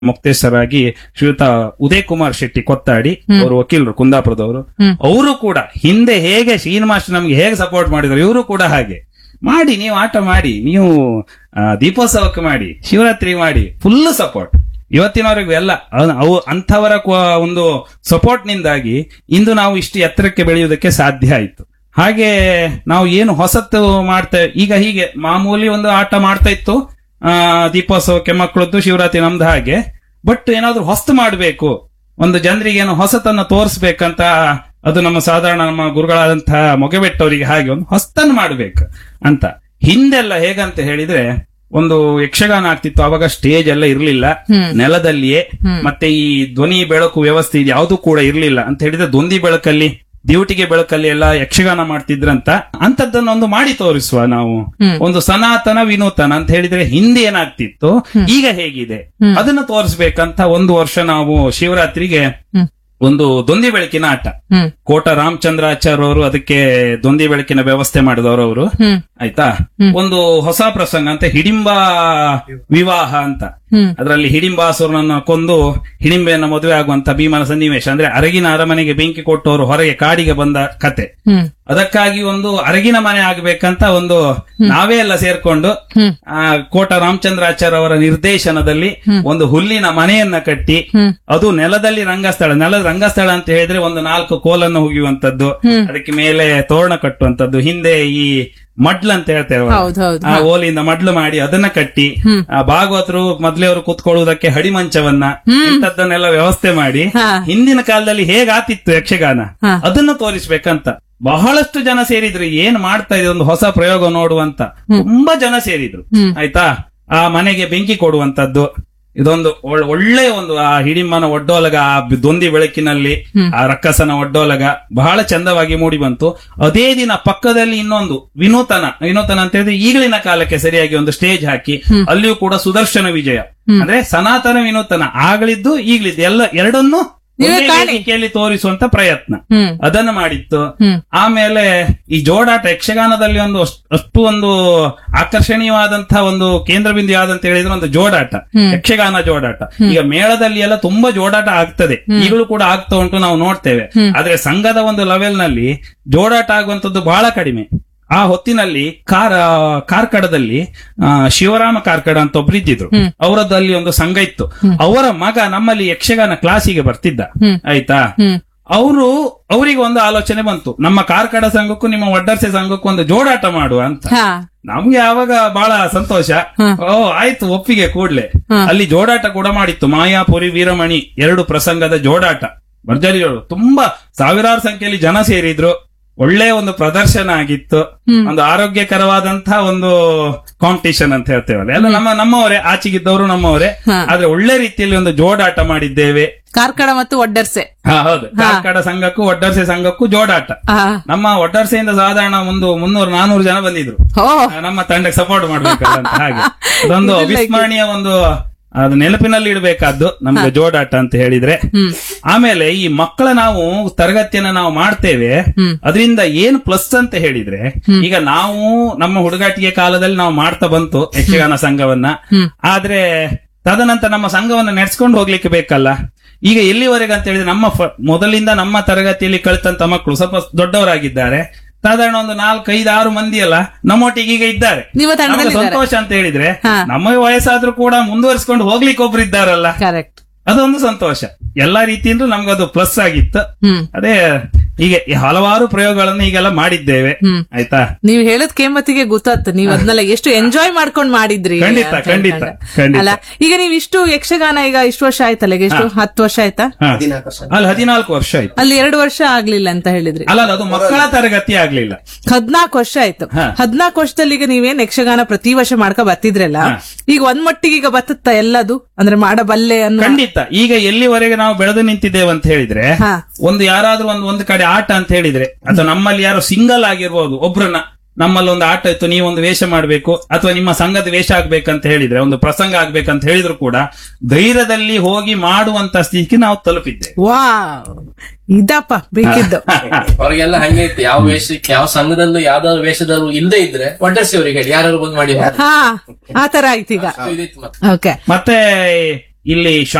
ಮುಕ್ತೇಶ್ವರಾಗಿ ಶ್ರೀಯುತ ಉದಯ್ ಕುಮಾರ್ ಶೆಟ್ಟಿ ಕೊತ್ತಾಡಿ ಅವರು ವಕೀಲರು ಕುಂದಾಪುರದವರು ಹ್ಮ್. ಅವರು ಕೂಡ ಹಿಂದೆ ಹೇಗೆ ಶ್ರೀನಿವಾಸ್ ನಮ್ಗೆ ಹೇಗೆ ಸಪೋರ್ಟ್ ಮಾಡಿದ್ರು ಇವರು ಕೂಡ ಹಾಗೆ ಮಾಡಿ ನೀವು ಆಟ ಮಾಡಿ ನೀವು ಆ, ದೀಪೋತ್ಸವಕ್ಕೆ ಮಾಡಿ ಶಿವರಾತ್ರಿ ಮಾಡಿ ಫುಲ್ ಸಪೋರ್ಟ್ ಇವತ್ತಿನವರೆಗೂ ಎಲ್ಲ ಅವ್- ಅವು ಅಂಥವರ ಕ್ವ- ಒಂದು ಸಪೋರ್ಟ್ ನಿಂದಾಗಿ ಇಂದು ನಾವು ಇಷ್ಟು ಎತ್ತರಕ್ಕೆ ಬೆಳೆಯುವುದಕ್ಕೆ ಸಾಧ್ಯ ಆಯ್ತು ಹಾಗೆ ನಾವು ಏನು ಹೊಸತ್ತು ಮಾಡ್ತೇವೆ ಈಗ ಹೀಗೆ ಮಾಮೂಲಿ ಒಂದು ಆಟ ಮಾಡ್ತಾ ಇತ್ತು ಆ ದೀಪೋತ್ಸವಕ್ಕೆ ಮಕ್ಕಳದ್ದು ಶಿವರಾತ್ರಿ ನಮ್ದು ಹಾಗೆ ಬಟ್ ಏನಾದ್ರೂ ಹೊಸ್ತು ಮಾಡಬೇಕು ಒಂದು ಜನರಿಗೆ ಏನೋ ಹೊಸತನ್ನ ತೋರಿಸ್ಬೇಕಂತ ಅದು ನಮ್ಮ ಸಾಧಾರಣ ನಮ್ಮ ಗುರುಗಳಾದಂತಹ ಮೊಗೆಬೆಟ್ಟವರಿಗೆ ಹಾಗೆ ಒಂದು ಹೊಸ್ತನ್ನು ಮಾಡ್ಬೇಕು ಅಂತ ಹಿಂದೆಲ್ಲ ಹೇಗಂತ ಹೇಳಿದ್ರೆ ಒಂದು ಯಕ್ಷಗಾನ ಆಗ್ತಿತ್ತು ಅವಾಗ ಸ್ಟೇಜ್ ಎಲ್ಲ ಇರ್ಲಿಲ್ಲ ಹ್ಮ್. ನೆಲದಲ್ಲಿಯೇ ಮತ್ತೆ ಈ ಧ್ವನಿ ಬೆಳಕು ವ್ಯವಸ್ಥೆ ಇದು ಯಾವುದು ಕೂಡ ಇರ್ಲಿಲ್ಲ ಅಂತ ಹೇಳಿದ್ರೆ ದೊಂದಿ ಬೆಳಕಲ್ಲಿ ಡ್ಯೂಟಿಗೆ ಬೆಳಕಲ್ಲಿ ಎಲ್ಲ ಯಕ್ಷಗಾನ ಮಾಡ್ತಿದ್ರಂತ ಅಂತದ್ದನ್ನೊಂದು ಮಾಡಿ ತೋರಿಸುವ ನಾವು ಹ್ಮ್. ಒಂದು ಸನಾತನ ವಿನೂತನ ಅಂತ ಹೇಳಿದ್ರೆ ಹಿಂದೆ ಏನಾಗ್ತಿತ್ತು ಈಗ ಹೇಗಿದೆ ಹ್ಮ್. ಅದನ್ನ ತೋರಿಸ್ಬೇಕಂತ ಒಂದು ವರ್ಷ ನಾವು ಶಿವರಾತ್ರಿಗೆ ಹ್ಮ್. ಒಂದು ದೊಂದಿ ಬೆಳಕಿನ ಆಟ ಹ್ಮ್ ಕೋಟ ರಾಮಚಂದ್ರಾಚಾರ್ಯ ಅವರು ಅದಕ್ಕೆ ದೊಂದಿ ಬೆಳಕಿನ ವ್ಯವಸ್ಥೆ ಮಾಡಿದವರು ಅವರು ಹ್ಮ್ ಆಯ್ತಾ ಒಂದು ಹೊಸ ಪ್ರಸಂಗ ಅಂತ ಹಿಡಿಂಬ ವಿವಾಹ ಅಂತ ಹ್ಮ್ ಅದರಲ್ಲಿ ಹಿಡಿಂಬಾಸುರನನ್ನ ಕೊಂದು ಹಿಡಿಂಬೆಯನ್ನ ಮದುವೆ ಆಗುವಂತ ಭೀಮನ ಸನ್ನಿವೇಶ ಅಂದ್ರೆ ಅರಗಿನ ಅರಮನೆಗೆ ಬೆಂಕಿ ಕೊಟ್ಟವರು ಹೊರಗೆ ಕಾಡಿಗೆ ಬಂದ ಕತೆ ಹ್ಮ್ ಅದಕ್ಕಾಗಿ ಒಂದು ಅರಗಿನ ಮನೆ ಆಗ್ಬೇಕಂತ ಒಂದು ನಾವೇ ಎಲ್ಲ ಸೇರ್ಕೊಂಡು ಹ್ಮ್. ಆ ಕೋಟ ರಾಮಚಂದ್ರಾಚಾರ್ಯ ಅವರ ನಿರ್ದೇಶನದಲ್ಲಿ ಒಂದು ಹುಲ್ಲಿನ ಮನೆಯನ್ನ ಕಟ್ಟಿ ಹ್ಮ್. ಅದು ನೆಲದಲ್ಲಿ ರಂಗಸ್ಥಳ ನೆಲದ ರಂಗಸ್ಥಳ ಅಂತ ಹೇಳಿದ್ರೆ ಒಂದು ನಾಲ್ಕು ಕೋಲನ್ನು ಹೋಗುವಂತದ್ದು ಅದಕ್ಕೆ ಮೇಲೆ ತೋರಣ ಕಟ್ಟುವಂತದ್ದು ಹಿಂದೆ ಈ ಮಡ್ಲ್ ಅಂತ ಹೇಳ್ತೇವೆ ಹೌದು, ಹೌದು. ಆ ಓಲಿಂದ ಮಡ್ಲು ಮಾಡಿ ಅದನ್ನ ಕಟ್ಟಿ ಆ ಭಾಗವತರು ಮೊದ್ಲೇ ಅವರು ಕೂತ್ಕೊಳ್ಳುವುದಕ್ಕೆ ಹಡಿಮಂಚವನ್ನ ಇಂಥದ್ದನ್ನೆಲ್ಲ ವ್ಯವಸ್ಥೆ ಮಾಡಿ ಹಾ. ಹಿಂದಿನ ಕಾಲದಲ್ಲಿ ಹೇಗಾತಿತ್ತು ಯಕ್ಷಗಾನ ಹಾ. ಅದನ್ನ ತೋರಿಸ್ಬೇಕಂತ ಬಹಳಷ್ಟು ಜನ ಸೇರಿದ್ರು ಏನ್ ಮಾಡ್ತಾ ಇದೆ ಒಂದು ಹೊಸ ಪ್ರಯೋಗ ನೋಡುವಂತ ತುಂಬಾ ಜನ ಸೇರಿದ್ರು ಹ್ಮ್. ಆಯ್ತಾ ಆ ಮನೆಗೆ ಬೆಂಕಿ ಕೊಡುವಂತದ್ದು ಇದೊಂದು ಒಳ್- ಒಳ್ಳೆಯ ಒಂದು ಆ ಹಿಡಿಮನ ಒಡ್ಡೋಲಗ ಆ ಬಿ- ದೊಂದಿ ಬೆಳಕಿನಲ್ಲಿ ಆ ರಕ್ಕಸನ ಒಡ್ಡೋಲಗ ಬಹಳ ಚಂದವಾಗಿ ಮೂಡಿ ಬಂತು ಅದೇ ದಿನ ಪಕ್ಕದಲ್ಲಿ ಇನ್ನೊಂದು ವಿನೂತನ ವಿನೂತನ ಅಂತ ಹೇಳಿದ್ರೆ ಈಗಲಿನ ಕಾಲಕ್ಕೆ ಸರಿಯಾಗಿ ಒಂದು ಸ್ಟೇಜ್ ಹಾಕಿ ಅಲ್ಲಿಯೂ ಕೂಡ ಸುದರ್ಶನ ವಿಜಯ ಅಂದ್ರೆ ಸನಾತನ ವಿನೂತನ ಆಗ್ಲಿದ್ದು ಈಗ್ಲಿದ್ದು ಎಲ್ಲ ಎರಡನ್ನೂ ನೀವೇ ಒಂದೇ ಕಾಣಿ. ವೇದಿಕೆಯಲ್ಲಿ ತೋರಿಸುವಂತ ಪ್ರಯತ್ನ ಹ್ಮ್ ಅದನ್ನ ಮಾಡಿತ್ತು ಹ್ಮ್. ಆಮೇಲೆ ಈ ಜೋಡಾಟ ಯಕ್ಷಗಾನದಲ್ಲಿ ಒಂದು ಅಷ್ಟ್- ಅಷ್ಟು ಒಂದು ಆಕರ್ಷಣೀಯವಾದಂತಹ ಒಂದು ಕೇಂದ್ರ ಬಿಂದು ಯಾವ್ದಂತ ಹೇಳಿದ್ರೆ ಒಂದು ಜೋಡಾಟ ಯಕ್ಷಗಾನ ಜೋಡಾಟ ಈಗ ಮೇಳದಲ್ಲಿ ಎಲ್ಲ ತುಂಬಾ ಜೋಡಾಟ ಆಗ್ತದೆ ಈಗಲೂ ಕೂಡ ಆಗ್ತಾ ಉಂಟು ನಾವು ನೋಡ್ತೇವೆ ಆದ್ರೆ ಸಂಘದ ಒಂದು ಲೆವೆಲ್ ನಲ್ಲಿ ಜೋಡಾಟ ಆಗುವಂತದ್ದು ಬಹಳ ಕಡಿಮೆ ಆ ಹೊತ್ತಿನಲ್ಲಿ ಕಾರ್ ಆ, ಕಾರ್ಕಡದಲ್ಲಿ ಆ, ಶಿವರಾಮ ಕಾರ್ಕಡ ಅಂತ ಒಬ್ರು ಇದ್ದಿದ್ರು ಅವರದಲ್ಲಿ ಒಂದು ಸಂಘ ಇತ್ತು ಅವರ ಮಗ ನಮ್ಮಲ್ಲಿ ಯಕ್ಷಗಾನ ಕ್ಲಾಸಿಗೆ ಬರ್ತಿದ್ದ ಆಯ್ತಾ ಹ್ಮ್ ಅವರು ಅವರಿಗೆ ಒಂದು ಆಲೋಚನೆ ಬಂತು ನಮ್ಮ ಕಾರ್ಕಡ ಸಂಘಕ್ಕೂ ನಿಮ್ಮ ಒಡ್ಡರ್ಸೆ ಸಂಘಕ್ಕೂ ಒಂದು ಜೋಡಾಟ ಮಾಡುವ ಅಂತ ಹಾ ನಮ್ಗೆ ಯಾವಾಗ ಬಹಳ ಸಂತೋಷ ಓ ಆಯ್ತು ಒಪ್ಪಿಗೆ ಕೂಡ್ಲೆ ಅಲ್ಲಿ ಜೋಡಾಟ ಕೂಡ ಮಾಡಿತ್ತು ಮಾಯಾಪುರಿ ವೀರಮಣಿ ಎರಡು ಪ್ರಸಂಗದ ಜೋಡಾಟ ಭರ್ಜರಿಗಳು ತುಂಬಾ ಸಾವಿರಾರು ಸಂಖ್ಯೆಯಲ್ಲಿ ಜನ ಸೇರಿದ್ರು ಒಳ್ಳೆ ಒಂದು ಪ್ರದರ್ಶನ ಆಗಿತ್ತು ಒಂದು ಆರೋಗ್ಯಕರವಾದಂತಹ ಒಂದು ಕಾಂಪಿಟಿಷನ್ ಅಂತ ಹೇಳ್ತೇವಲ್ಲ ಎಲ್ಲ ನಮ್ಮ ನಮ್ಮವರೇ ಆಚೆಗಿದ್ದವರು ನಮ್ಮವರೇ ಹಾ. ಆದ್ರೆ ಒಳ್ಳೆ ರೀತಿಯಲ್ಲಿ ಒಂದು ಜೋಡಾಟ ಮಾಡಿದ್ದೇವೆ ಕಾರ್ಕಳ ಮತ್ತು ಒಡ್ಡರ್ಸೆ ಹಾ ಹೌದು ಕಾರ್ಕಡ ಸಂಘಕ್ಕೂ ಒಡ್ಡರ್ಸೆ ಸಂಘಕ್ಕೂ ಜೋಡಾಟ ಆ, ನಮ್ಮ ಒಡ್ಡರ್ಸೆಯಿಂದ ಸಾಧಾರಣ ಒಂದು ಮುನ್ನೂರು ನಾನೂರು ಜನ ಬಂದಿದ್ರು ಓ ಆ, ನಮ್ಮ ತಂಡಕ್ಕೆ ಸಪೋರ್ಟ್ ಮಾಡ್ಬೇಕಲ್ಲ ಅಂತ ಹಾಗೆ ಅದೊಂದು ಅವಿಸ್ಮರಣೀಯ ಒಂದು ಅದು ನೆನಪಿನಲ್ಲಿ ಇಡಬೇಕಾದ್ದು ನಮ್ಗೆ ಜೋಡಾಟ ಅಂತ ಹೇಳಿದ್ರೆ ಹ್ಮ್ ಆಮೇಲೆ ಈ ಮಕ್ಕಳ ನಾವು ತರಗತಿಯನ್ನ ನಾವು ಮಾಡ್ತೇವೆ ಹ್ಮ್. ಅದರಿಂದ ಏನು ಪ್ಲಸ್ ಅಂತ ಹೇಳಿದ್ರೆ ಈಗ ನಾವು ನಮ್ಮ ಹುಡುಗಾಟಿಕೆ ಕಾಲದಲ್ಲಿ ನಾವು ಮಾಡ್ತಾ ಬಂತು ಯಕ್ಷಗಾನ ಸಂಘವನ್ನ ಹ್ಮ್. ಆದ್ರೆ ತದನಂತರ ನಮ್ಮ ಸಂಘವನ್ನ ನಡೆಸ್ಕೊಂಡು ಹೋಗ್ಲಿಕ್ಕೆ ಬೇಕಲ್ಲ ಈಗ ಎಲ್ಲಿವರೆಗೆ ಅಂತ ಹೇಳಿದ್ರೆ ನಮ್ಮ ಫ- ಮೊದಲಿಂದ ನಮ್ಮ ತರಗತಿಯಲ್ಲಿ ಕಲಿತಂತ ಮಕ್ಕಳು ಸ್ವಲ್ಪ ದೊಡ್ಡವರಾಗಿದ್ದಾರೆ ಸಾಧಾರಣ ಒಂದು ನಾಲ್ಕೈದು ಆರು ಮಂದಿ ಅಲ್ಲ ನಮ್ಮೊಟ್ಟಿಗೆ ಈಗ ಇದ್ದಾರೆ ನಿಮ್ಮ ನಮಗೆ ತಂಡದಲ್ಲಿ ಇದ್ದಾರೆ ಸಂತೋಷ ಅಂತ ಹೇಳಿದ್ರೆ ಹಾ. ನಮ್ಮ ವಯಸ್ಸಾದ್ರೂ ಕೂಡ ಮುಂದುವರಿಸಿಕೊಂಡು ಹೋಗ್ಲಿಕ್ಕೆ ಒಬ್ರು ಇದ್ದಾರಲ್ಲ ಕರೆಕ್ಟ್ ಅದೊಂದು ಸಂತೋಷ ಎಲ್ಲಾ ರೀತಿಯಿಂದ ನಮ್ಗದು ಪ್ಲಸ್ ಆಗಿತ್ತು ಹ್ಮ್ ಅದೇ ಹೀಗೆ ಈ ಹಲವಾರು ಪ್ರಯೋಗಗಳನ್ನು ಈಗೆಲ್ಲ ಮಾಡಿದ್ದೇವೆ ಹ್ಮ್. ಆಯ್ತಾ ನೀವ್ ಹೇಳದ್ ಕೇಮತ್ತಿಗೆ ಗೊತ್ತಾತು ನೀವ್ ಅದನ್ನೆಲ್ಲ ಎಷ್ಟು ಎಂಜಾಯ್ ಮಾಡ್ಕೊಂಡ್ ಮಾಡಿದ್ರಿ ಖಂಡಿತ, ಅಂತ ಖಂಡಿತ, ಹೇಳ್ಕೊಂಡೆ. ಖಂಡಿತ. ಅಲ್ಲ ಈಗ ನೀವ್ ಇಷ್ಟು ಯಕ್ಷಗಾನ ಈಗ ಇಷ್ಟು ವರ್ಷ ಆಯ್ತಲ್ಲ ಈಗ ಎಷ್ಟು ಹತ್ತು ವರ್ಷ ಆಯ್ತಾ ಹಾ. ಹದಿನಾಲ್ಕು ವರ್ಷ ಅಲ್ಲಿ ಹದಿನಾಲ್ಕು ವರ್ಷ ಆಯ್ತು ಅಲ್ಲಿ ಎರಡು ವರ್ಷ ಆಗ್ಲಿಲ್ಲ ಅಂತ ಹೇಳಿದ್ರಿ ಅಲ್ಲ ಅಲ್ಲ, ಅದು ಮಕ್ಕಳ ತರಗತಿ ಆಗ್ಲಿಲ್ಲ ಹದ್ನಾಲ್ಕು ವರ್ಷ ಆಯ್ತು ಹಾ. ಹದ್ನಾಲ್ಕು ವರ್ಷದಲ್ಲಿ ಈಗ ನೀವೇನ್ ಯಕ್ಷಗಾನ ಪ್ರತಿ ವರ್ಷ ಮಾಡ್ಕೊ ಬರ್ತಿದ್ರಲ್ಲ ಈಗ ಒಂದ್ ಮಟ್ಟಿಗೆ ಈಗ ಬತ್ತತ್ತ ಎಲ್ಲದು ಅಂದ್ರೆ ಮಾಡಬಲ್ಲೆ ಅನ್ನೋ ಖಂಡಿತ ಈಗ ಎಲ್ಲಿವರೆಗೆ ನಾವು ಬೆಳೆದು ನಿಂತಿದ್ದೇವೆ ಅಂತ ಹೇಳಿದ್ರೆ ಹಾ. ಒಂದು ಯಾರಾದ್ರೂ ಒಂದು ಒಂದು ಕಡೆ ಆಟ ಅಂತ ಹೇಳಿದ್ರೆ ಅಥವಾ ನಮ್ಮಲ್ಲಿ ಯಾರು ಸಿಂಗಲ್ ಆಗಿರ್ಬೋದು ಒಬ್ರನ್ನ ನಮ್ಮಲ್ಲಿ ಒಂದು ಆಟ ಇತ್ತು ನೀವು ಒಂದು ವೇಷ ಮಾಡಬೇಕು ಅಥವಾ ನಿಮ್ಮ ಸಂಘದ ವೇಷ ಆಗ್ಬೇಕಂತ ಹೇಳಿದ್ರೆ ಒಂದು ಪ್ರಸಂಗ ಆಗ್ಬೇಕಂತ ಹೇಳಿದ್ರು ಕೂಡ ಧೈರ್ಯದಲ್ಲಿ ಹೋಗಿ ಮಾಡುವಂತ ಸ್ಥಿತಿಗೆ ನಾವು ತಲುಪಿದ್ದೇವೆ ವಾ ಇದಪ್ಪ ಬೇಕಿದ್ದು ಅವ್ರಿಗೆಲ್ಲ ಹಂಗೆ ಇತ್ತು ಯಾವ ವೇಷಕ್ಕೆ ಯಾವ ಸಂಘದಲ್ಲೂ ಯಾವ್ದಾದ್ರು ವೇಷದಲ್ಲೂ ಇಲ್ಲದೆ ಇದ್ರೆ ಒಡ್ಡರ್ಸಿ ಅವರಿಗೆ ಹೇಳಿ ಯಾರು ಬಂದ್ ಮಾಡಿ ಹಾ ಆ ತರ ಆಯ್ತು ಈಗ ಇದಿತ್ತು ಮತ್ತೆ ಓಕೆ ಮತ್ತೆ ಇಲ್ಲಿ